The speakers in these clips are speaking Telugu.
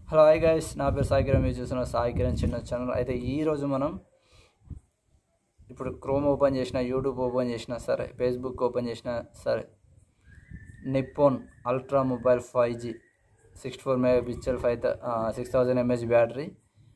హలో హాయ్ గైస్ నా పేరు సాయి కిరణ్ మీరు చూస్తున్న సాయి కిరణ్ చిన్న ఛానల్ అయితే ఈరోజు మనం ఇప్పుడు క్రోమ్ ఓపెన్ చేసిన యూట్యూబ్ ఓపెన్ చేసినా సరే ఫేస్బుక్ ఓపెన్ చేసినా సరే Nippon ultra mobile five G sixty four mega picture five six thousand M H battery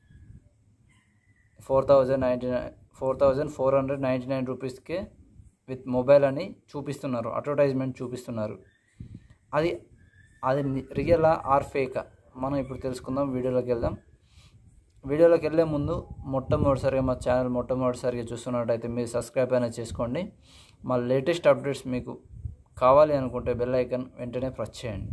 four thousand ninety nine four thousand four hundred ninety nine రూపీస్కే విత్ మొబైల్ అని చూపిస్తున్నారు అడ్వర్టైజ్మెంట్ చూపిస్తున్నారు అది అది రియలా ఆర్ ఫేకా మనం ఇప్పుడు తెలుసుకుందాం వీడియోలోకి వెళ్దాం వీడియోలోకి వెళ్ళే ముందు మొట్టమొదటిసారిగా మా ఛానల్ మొట్టమొదటిసారిగా చూస్తున్నట్టయితే మీరు సబ్స్క్రైబ్ అయినా చేసుకోండి మా లేటెస్ట్ అప్డేట్స్ మీకు కావాలి అనుకుంటే బెల్ ఐకాన్ వెంటనే ప్రెస్ చేయండి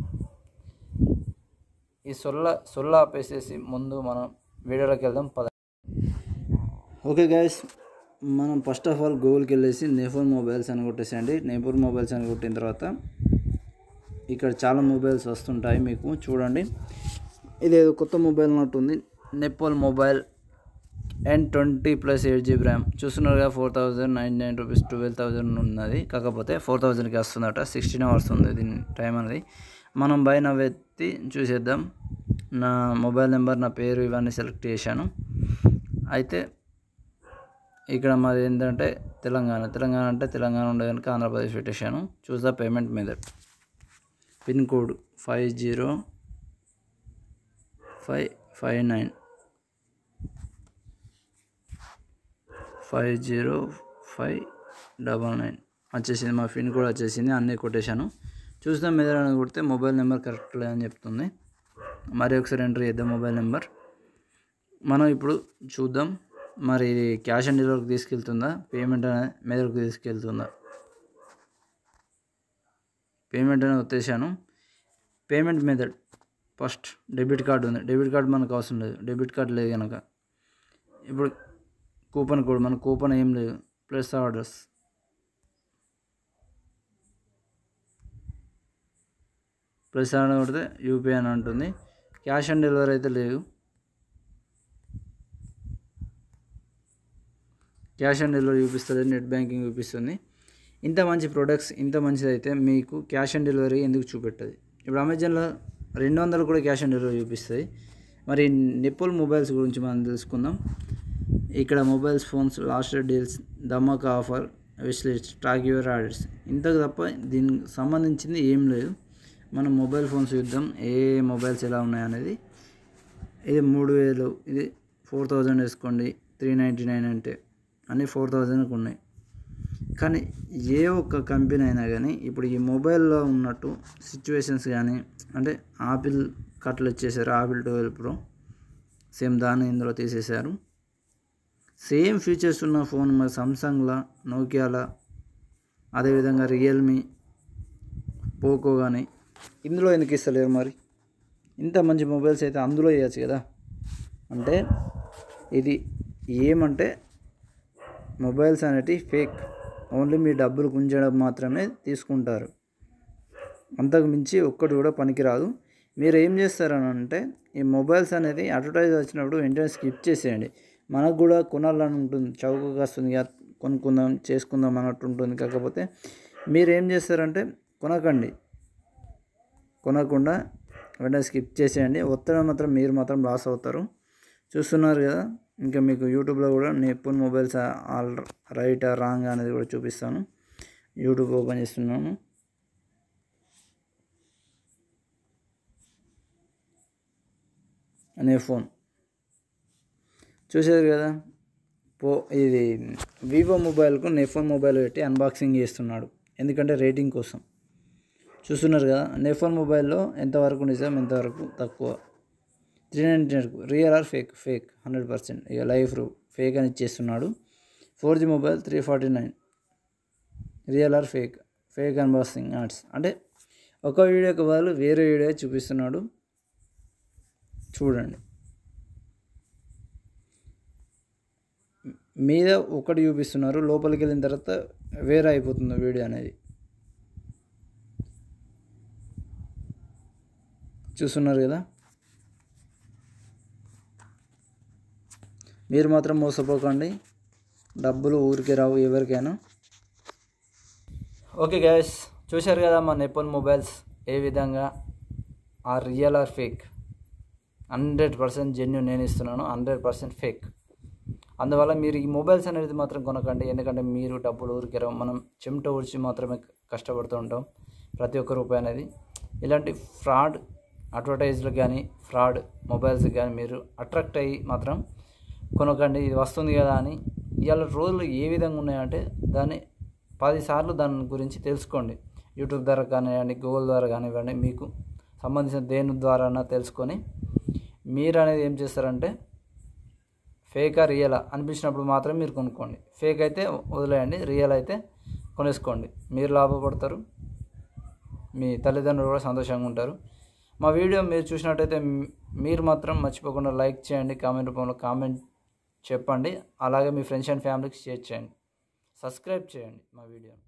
ఈ సొల్ల సొల్ల ఆపేసేసి ముందు మనం వీడియోలోకి వెళ్దాం పద ఓకే గైస్ మనం ఫస్ట్ ఆఫ్ ఆల్ గూగుల్కి వెళ్ళేసి నేఫోన్ మొబైల్స్ అని కొట్టేసేయండి నేఫోన్ మొబైల్స్ అని కొట్టిన తర్వాత ఇక్కడ చాలా మొబైల్స్ వస్తుంటాయి మీకు చూడండి ఇది ఏదో కొత్త మొబైల్ ఉన్నట్టుంది నెప్పోల్ mobile N twenty plus eight GB RAM చూస్తున్నారుగా four thousand nine nine rupees twelve thousand ఉన్నది కాకపోతే ఫోర్ థౌజండ్కి వస్తుందట సిక్స్టీన్ అవర్స్ ఉంది దీని టైం అనేది మనం బై నవ్ ఎత్తి చూసేద్దాం నా మొబైల్ నెంబర్ నా పేరు ఇవన్నీ సెలెక్ట్ చేశాను అయితే ఇక్కడ మాది ఏంటంటే తెలంగాణ తెలంగాణ అంటే తెలంగాణ ఉండే కనుక ఆంధ్రప్రదేశ్ పెట్టేశాను choose the payment method pin code five zero five five nine five zero five double nine వచ్చేసింది మా పిన్ కోడ్ వచ్చేసింది అన్నీ కొట్టేశాను చూద్దాం మీద కొడితే మొబైల్ నెంబర్ కరెక్ట్ లేదని చెప్తుంది మరి ఒకసారి ఎంటర్ చేద్దాం మొబైల్ నెంబర్ మనం ఇప్పుడు చూద్దాం మరి ఇది క్యాష్ ఆన్ డెలివరీకి తీసుకెళ్తుందా పేమెంట్ అనేది మెదడుకు తీసుకెళ్తుందా పేమెంట్ అనేది వచ్చేసాను payment method first debit card ఉంది డెబిట్ కార్డు మనకు అవసరం లేదు డెబిట్ కార్డు లేదు కనుక ఇప్పుడు కూపన్ కోడ్ మన కూపన్ ఏం లేదు ప్లస్ ఆర్డర్స్ ప్లస్ ఆర్డర్ కొడితే యూపీఐ అని ఉంటుంది క్యాష్ ఆన్ డెలివరీ అయితే లేదు క్యాష్ ఆన్ డెలివరీ చూపిస్తుంది నెట్ బ్యాంకింగ్ చూపిస్తుంది ఇంత మంచి ప్రొడక్ట్స్ ఇంత మంచిది అయితే మీకు క్యాష్ ఆన్ డెలివరీ ఎందుకు చూపెట్టదు ఇప్పుడు అమెజాన్లో రెండు వందలు కూడా క్యాష్ ఆన్ డెలివరీ చూపిస్తుంది మరి నిప్పుల్ మొబైల్స్ గురించి మనం తెలుసుకుందాం ఇక్కడ మొబైల్స్ ఫోన్స్ లాస్ట్ డీల్స్ ధమాక్ offer wish list track your orders ఇంతకు తప్ప దీనికి సంబంధించింది ఏం లేదు మనం మొబైల్ ఫోన్స్ చూద్దాం ఏ మొబైల్స్ ఎలా ఉన్నాయనేది ఇది మూడు వేలు ఇది ఫోర్ థౌజండ్ వేసుకోండి త్రీ నైంటీ నైన్ అంటే అన్నీ ఫోర్ థౌజండ్కి ఉన్నాయి కానీ ఏ ఒక్క కంపెనీ అయినా కానీ ఇప్పుడు ఈ మొబైల్లో ఉన్నట్టు సిచ్యువేషన్స్ కానీ అంటే ఆపిల్ కట్లు వచ్చేసారు ఆపిల్ ట్వెల్వ్ ప్రో సేమ్ దాన్ని ఇందులో తీసేశారు సేమ్ ఫీచర్స్ ఉన్న ఫోన్ మరి సామ్సంగ్లా నోకియాలా అదేవిధంగా రియల్మీ పోకో కానీ ఇందులో ఎందుకు ఇస్తలేరు మరి ఇంత మంచి మొబైల్స్ అయితే అందులో ఇవ్వచ్చు కదా అంటే ఇది ఏమంటే మొబైల్స్ అనేటివి ఫేక్ ఓన్లీ మీ డబ్బులు గుంజడం మాత్రమే తీసుకుంటారు అంతకు మించి ఒక్కటి కూడా పనికిరాదు మీరు ఏం చేస్తారని అంటే ఈ మొబైల్స్ అనేది అడ్వర్టైజ్ వచ్చినప్పుడు వెంటనే స్కిప్ చేసేయండి మనకు కూడా కొనాలని ఉంటుంది చౌకగా వస్తుంది కదా కొనుక్కుందాం చేసుకుందాం అన్నట్టు ఉంటుంది కాకపోతే మీరు ఏం చేస్తారంటే కొనకండి కొనకుండా వెంటనే స్కిప్ చేసేయండి ఒత్తడం మాత్రం మీరు మాత్రం లాస్ అవుతారు చూస్తున్నారు కదా ఇంకా మీకు యూట్యూబ్లో కూడా Nipun mobiles all right wrong అనేది కూడా చూపిస్తాను యూట్యూబ్ ఓపెన్ చేస్తున్నాను అనే ఫోన్ చూసారు కదా పో ఇది వివో మొబైల్కు నెఫోన్ మొబైల్ పెట్టి అన్బాక్సింగ్ చేస్తున్నాడు ఎందుకంటే రేటింగ్ కోసం చూస్తున్నారు కదా నెఫోన్ మొబైల్లో ఎంతవరకు నిజం ఎంతవరకు తక్కువ త్రీ నైంటీ నైన్కు real or fake fake hundred percent ఇక లైఫ్ ఫేక్ అని ఇచ్చేస్తున్నాడు four G mobile three forty nine real or fake fake unboxing ads అంటే ఒక వీడియోకి బదులు వేరే వీడియో చూపిస్తున్నాడు చూడండి మీద ఒకటి చూపిస్తున్నారు లోపలికి వెళ్ళిన తర్వాత వేరే అయిపోతుంది వీడియో అనేది చూస్తున్నారు కదా మీరు మాత్రం మోసపోకండి డబ్బులు ఊరికే రావు ఎవరికైనా ఓకే గ్యాస్ చూశారు కదా మా నెపోన్ మొబైల్స్ ఏ విధంగా ఆ real or fake hundred percent genuine నేను ఇస్తున్నాను హండ్రెడ్ పర్సెంట్ ఫేక్ అందువల్ల మీరు ఈ మొబైల్స్ అనేది మాత్రం కొనకండి ఎందుకంటే మీరు డబ్బులు ఊరికే మనం చెమట ఊడ్చి మాత్రమే కష్టపడుతూ ఉంటాం ప్రతి ఒక్క రూపాయి అనేది ఇలాంటి ఫ్రాడ్ అడ్వర్టైజ్లు కానీ ఫ్రాడ్ మొబైల్స్ కానీ మీరు అట్రాక్ట్ అయ్యి మాత్రం కొనకండి ఇది వస్తుంది కదా అని ఇవాళ రోజులు ఏ విధంగా ఉన్నాయంటే దాన్ని పదిసార్లు దాని గురించి తెలుసుకోండి యూట్యూబ్ ద్వారా కానివ్వండి గూగుల్ ద్వారా కానివ్వండి మీకు సంబంధించిన దేని ద్వారా తెలుసుకొని మీరు అనేది ఏం చేస్తారంటే ఫేకా రియలా అనిపించినప్పుడు మాత్రం మీరు కొనుక్కోండి ఫేక్ అయితే వదిలేయండి రియల్ అయితే కొనేసుకోండి మీరు లాభపడతారు మీ తల్లిదండ్రులు కూడా సంతోషంగా ఉంటారు మా వీడియో మీరు చూసినట్టయితే మీరు మాత్రం మర్చిపోకుండా లైక్ చేయండి కామెంట్ రూపంలో కామెంట్ చెప్పండి అలాగే మీ ఫ్రెండ్స్ అండ్ ఫ్యామిలీకి షేర్ చేయండి సబ్స్క్రైబ్ చేయండి మా వీడియోని